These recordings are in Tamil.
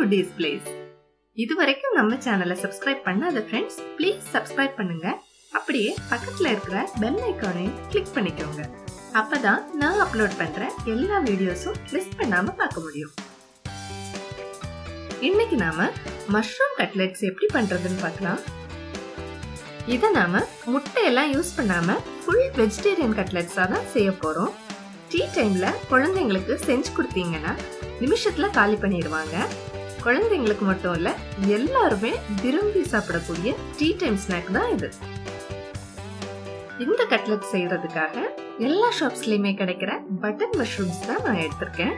ஃபுட்டீஸ் பிளேஸ் இது வரைக்கும் நம்ம சேனலை சப்ஸ்கிரைப் பண்ணாத ஃப்ரெண்ட்ஸ் ப்ளீஸ் சப்ஸ்கிரைப் பண்ணுங்க அப்படியே பக்கத்துல இருக்கிற பெல் ஐக்கானையும் கிளிக் பண்ணிக்கோங்க அப்பதான் நான் அப்லோட் பண்ற எல்லா வீடியோஸும் மிஸ் பண்ணாம பார்க்க முடியும் இன்னைக்கு நாம மஷ்ரூம் கட்லெட்ஸ் எப்படி பண்றதுன்னு பார்க்கலாம் இதை நாம முட்டையெல்லாம் யூஸ் பண்ணாம ஃபுல் வெஜிடேரியன் கட்லெட்ஸா தான் செய்ய போறோம் டீ டைம்ல குழந்தைங்களுக்கு செஞ்சு கொடுத்தீங்கன்னா நிமிஷத்துல காலி பண்ணிடுவாங்க குழந்தைங்களுக்கு மட்டும் இல்ல எல்லாருமே விரும்பி சாப்பிடக்கூடிய டீ டைம் ஸ்நாக் தான் இது இந்த கட்லெட் செய்யறதுக்காக எல்லா ஷாப்ஸ்லயுமே கிடைக்கிற பட்டன் மஷ்ரூம்ஸ் தான் நான் எடுத்திருக்கேன்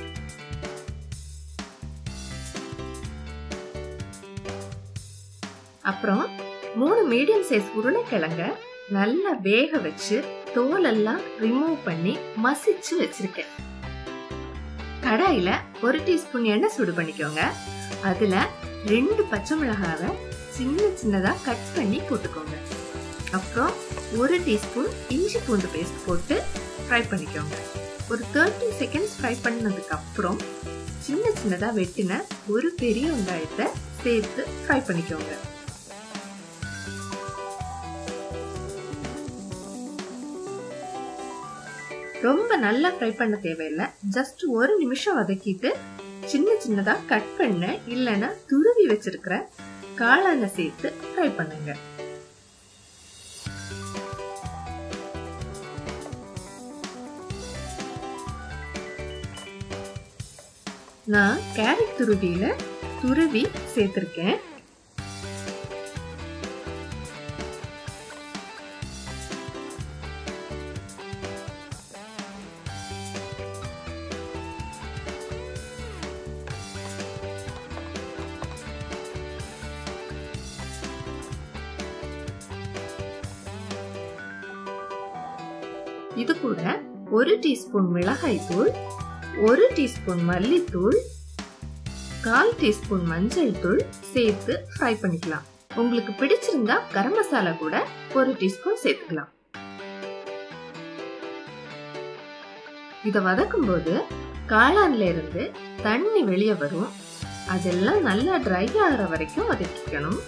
அப்புறம் மூணு மீடியம் சைஸ் உருளைக்கிழங்க நல்லா வேக வச்சு தோலெல்லாம் ரிமூவ் பண்ணி மசிச்சு வச்சிருக்கேன் கடாயில ஒரு டீஸ்பூன் எண்ணெய் சூடு பண்ணிக்கோங்க அதுல ரெண்டு பச்சை மிளகாவை சின்ன சின்னதா கட் பண்ணி போட்டுக்கோங்க அப்புறம் ஒரு டீஸ்பூன் இஞ்சி பூண்டு பேஸ்ட் போட்டு ஃப்ரை பண்ணிக்கோங்க ஒரு தேர்ட்டி செகண்ட்ஸ் ஃப்ரை பண்ணதுக்கு அப்புறம் சின்ன சின்னதா வெட்டின ஒரு பெரிய வெங்காயத்தை சேர்த்து ஃப்ரை பண்ணிக்கோங்க ரொம்ப நல்லா ஃப்ரை பண்ண தேவையில்லை ஜஸ்ட் ஒரு நிமிஷம் வதக்கிட்டு சின்ன சின்னதா கட் பண்ண இல்லைன்னா துருவி வச்சிருக்கிற காளான சேர்த்து ஃப்ரை பண்ணுங்க நான் கேரட் துருவியில துருவி சேர்த்திருக்கேன் இது கூட ஒரு டீஸ்பூன் மிளகாய் தூள் ஒரு டீஸ்பூன் மல்லித்தூள் கால் டீஸ்பூன் மஞ்சள் தூள் சேர்த்து ஃப்ரை பண்ணிக்கலாம் உங்களுக்கு பிடிச்சிருந்தா கரம் மசாலா கூட ஒரு டீஸ்பூன் சேர்த்துக்கலாம் இத வதக்கும் போது காளான்ல இருந்து தண்ணி வெளியே வரும் அதெல்லாம் நல்லா ட்ரை ஆகிற வரைக்கும் வதக்கிக்கணும்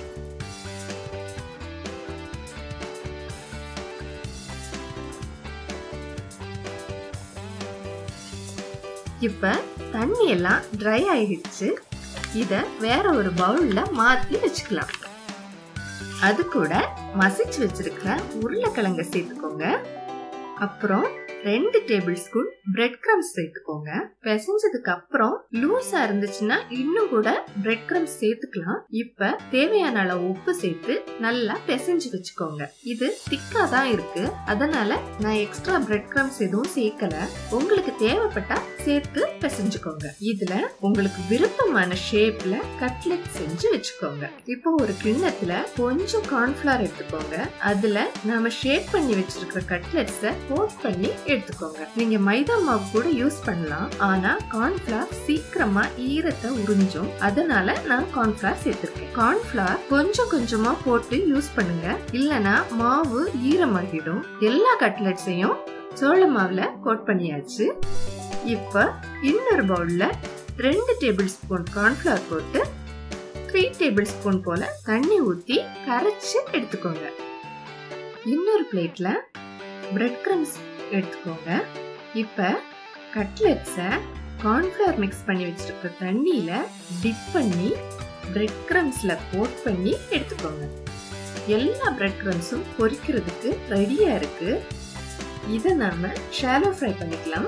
இப்ப தண்ணி எல்லாம் ட்ரை ஆயிடுச்சு இத வேற ஒரு பவுல்ல மாத்தி வச்சுக்கலாம் அது கூட மசிச்சு வச்சிருக்கிற உருளைக்கிழங்க சேர்த்துக்கோங்க அப்புறம் ரெண்டு டேபிள் ஸ்பூன் பிரெட் கிரம்ஸ் சேர்த்துக்கோங்க பிசைஞ்சதுக்கு அப்புறம் லூஸா இருந்துச்சுன்னா இன்னும் கூட பிரெட் கிரம்ஸ் சேர்த்துக்கலாம் இப்ப தேவையான அளவு உப்பு சேர்த்து நல்லா பிசைஞ்சு வச்சுக்கோங்க இது திக்கா தான் இருக்கு அதனால நான் எக்ஸ்ட்ரா பிரெட் கிரம்ஸ் எதுவும் சேர்க்கல உங்களுக்கு தேவைப்பட்டா சேர்த்து பிசைஞ்சுக்கோங்க இதுல உங்களுக்கு விருப்பமான ஷேப்ல கட்லெட் செஞ்சு வச்சுக்கோங்க இப்போ ஒரு கிண்ணத்துல கொஞ்சம் கார்ன்ஃபிளவர் எடுத்துக்கோங்க அதுல நாம ஷேப் பண்ணி வச்சிருக்கிற கட்லெட்ஸ கோட் பண்ணி எடுத்துக்கோங்க நீங்க மைதா மாவு கூட யூஸ் பண்ணலாம் ஆனா கார்ன்ஃபிளவர் சீக்கிரமா ஈரத்தை உறிஞ்சும் அதனால நான் கார்ன்ஃபிளவர் சேர்த்திருக்கேன் கார்ன்ஃபிளவர் கொஞ்சம் கொஞ்சமா போட்டு யூஸ் பண்ணுங்க இல்லனா மாவு ஈரமாகிடும் எல்லா கட்லெட்ஸையும் சோள மாவுல கோட் பண்ணியாச்சு இப்ப இன்னொரு பவுல்ல ரெண்டு டேபிள் ஸ்பூன் கார்ன்ஃபிளவர் போட்டு த்ரீ டேபிள் ஸ்பூன் போல தண்ணி ஊத்தி கரைச்சு எடுத்துக்கோங்க இன்னொரு பிளேட்ல பிரெட் கிரம்ஸ் எடுத்துக்கோங்க இப்ப கட்லெட்ஸ கார்ன்ஃபிளவர் மிக்ஸ் பண்ணி வச்சிருக்க தண்ணியில டிப் பண்ணி பிரெட் கிரம்ஸ்ல கோட் பண்ணி எடுத்துக்கோங்க எல்லா பிரெட் கிரம்ஸும் பொரிக்கிறதுக்கு ரெடியா இருக்கு இதை நாம ஷாலோ ஃப்ரை பண்ணிக்கலாம்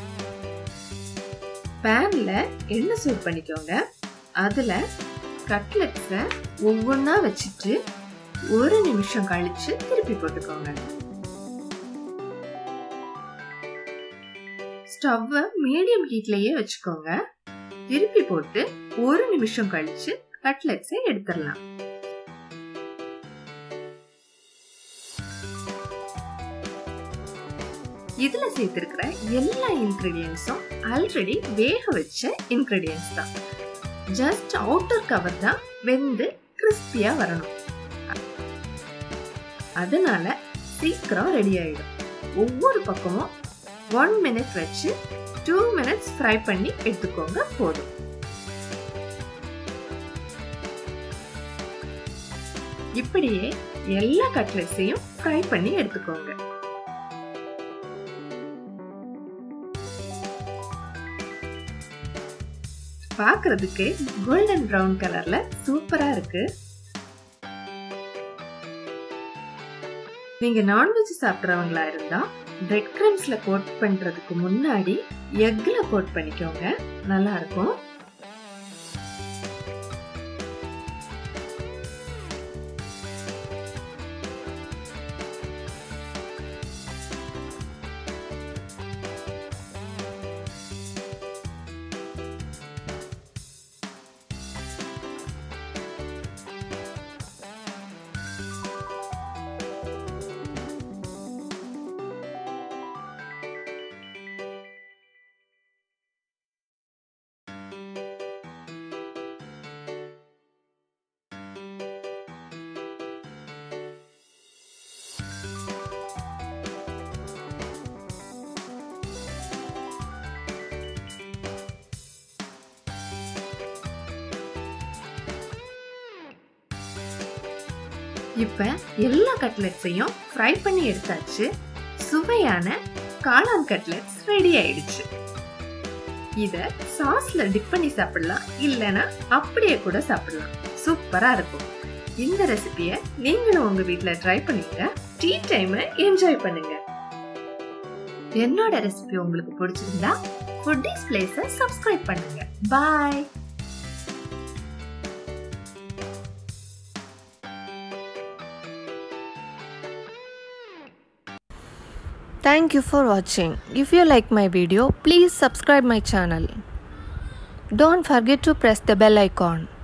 பேன்ல எண்ணெய் சூட் பண்ணிக்கோங்க அதுல கட்லெட்ஸ ஒவ்வொன்றா வச்சுட்டு ஒரு நிமிஷம் கழிச்சு திருப்பி போட்டுக்கோங்க ஸ்டவ்வை மீடியம் ஹீட்லயே வச்சுக்கோங்க திருப்பி போட்டு ஒரு நிமிஷம் கழிச்சு கட்லெட்ஸை எடுத்துடலாம் இதுல சேர்த்திருக்கிற எல்லா இன்கிரீடியன்ஸும் ஆல்ரெடி வேக வச்ச இன்கிரீடியன்ஸ் தான் ஜஸ்ட் அவுட்டர் கவர் தான் வெந்து கிறிஸ்பியா வரணும் அதனால சீக்கிரம் ரெடி ஆயிடும் ஒவ்வொரு பக்கமும் ஒன் மினிட் வச்சு டூ மினிட்ஸ் ஃப்ரை பண்ணி எடுத்துக்கோங்க போதும் இப்படியே எல்லா கட்லெட்ஸையும் ஃப்ரை பண்ணி எடுத்துக்கோங்க பார்க்கிறதுக்கு கோல்டன் ப்ரௌன் கலர்ல சூப்பரா இருக்கு நீங்க நான்வெஜ் சாப்பிட்றவங்களா இருந்தா பிரெட் கிரம்ஸ்ல கோட் பண்றதுக்கு முன்னாடி எக்ல கோட் பண்ணிக்கோங்க நல்லா இருக்கும் இப்ப எல்லா கட்லெட்ஸையும் ஃப்ரை பண்ணி எடுத்தாச்சு சுவையான காளான் கட்லெட்ஸ் ரெடி ஆயிடுச்சு இத சாஸ்ல டிப் பண்ணி சாப்பிடலாம் இல்லனா அப்படியே கூட சாப்பிடலாம் சூப்பரா இருக்கும் இந்த ரெசிபிய நீங்களும் உங்க வீட்ல ட்ரை பண்ணுங்க டீ டைம் என்ஜாய் பண்ணுங்க என்னோட ரெசிபி உங்களுக்கு பிடிச்சிருந்தா ஃபுட்டிஸ் பிளேஸ சப்ஸ்கிரைப் பண்ணுங்க பாய் Thank you for watching. If you like my video, please subscribe my channel. Don't forget to press the bell icon.